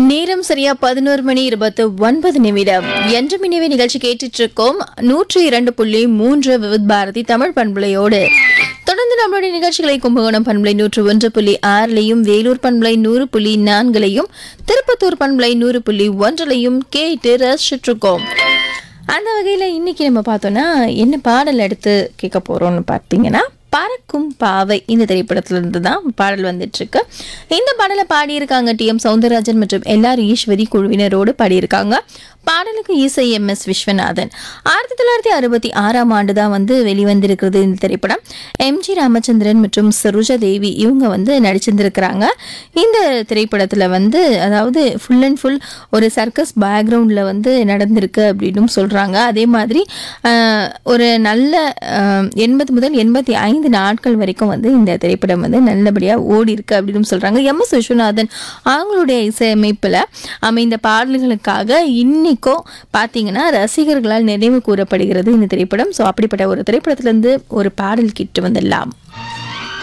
நேரம் சரியா பதினோரு மணி இருபத்து ஒன்பது நிமிடம் என்று மினிவே நிகழ்ச்சி கேட்டுட்டு இருக்கோம் நூற்றி இரண்டு புள்ளி மூன்று விவித் பாரதி தமிழ் பண்புலையோடு தொடர்ந்து நம்மளுடைய நிகழ்ச்சிகளை கும்பகோணம் பண்பலை நூற்று ஒன்று புள்ளி ஆறுலையும் வேலூர் பண்பலை நூறு புள்ளி நான்குலையும் திருப்பத்தூர் பண்பலை நூறு புள்ளி ஒன்றுலையும் கேட்டு ரசிச்சுட்டு இருக்கோம் அந்த வகையில் இன்னைக்கு நம்ம பார்த்தோம்னா என்ன பாடல் எடுத்து கேட்க போறோம்னு பார்த்தீங்கன்னா பறக்கும் பாவை இந்த திரைப்படத்துல இருந்து தான் பாடல் வந்துட்டு இருக்கு இந்த பாடலை பாடியிருக்காங்க டி எம் சவுந்தரராஜன் மற்றும் எல்ஆர் ஈஸ்வரி குழுவினரோடு பாடியிருக்காங்க பாடலுக்கு இசை எம் எஸ் விஸ்வநாதன் ஆயிரத்தி தொள்ளாயிரத்தி அறுபத்தி ஆறாம் ஆண்டு தான் வந்து வெளிவந்திருக்கிறது இந்த திரைப்படம் எம்ஜி ராமச்சந்திரன் மற்றும் சரோஜா தேவி இவங்க வந்து நடிச்சிருந்திருக்கிறாங்க இந்த திரைப்படத்தில் வந்து அதாவது ஃபுல் அண்ட் ஃபுல் ஒரு சர்க்கஸ் பேக்ரவுண்டில் வந்து நடந்திருக்கு அப்படின்னு சொல்கிறாங்க அதே மாதிரி ஆஹ், ஒரு நல்ல ஆஹ், எண்பது முதல் எண்பத்தி ஐந்து நாட்கள் வரைக்கும் வந்து இந்த திரைப்படம் வந்து நல்லபடியாக ஓடி இருக்கு அப்படின்னு சொல்கிறாங்க எம் எஸ் விஸ்வநாதன் அவங்களுடைய இசையமைப்பில் அமைந்த பாடல்களுக்காக இன்னைக்கும் பார்த்தீங்கன்னா ரசிகர்களால் நினைவு கூறப்படுகிறது இந்த திரைப்படம் ஸோ அப்படிப்பட்ட ஒரு திரைப்படத்திலேருந்து ஒரு பாடல் கிட்டு வந்துடலாம்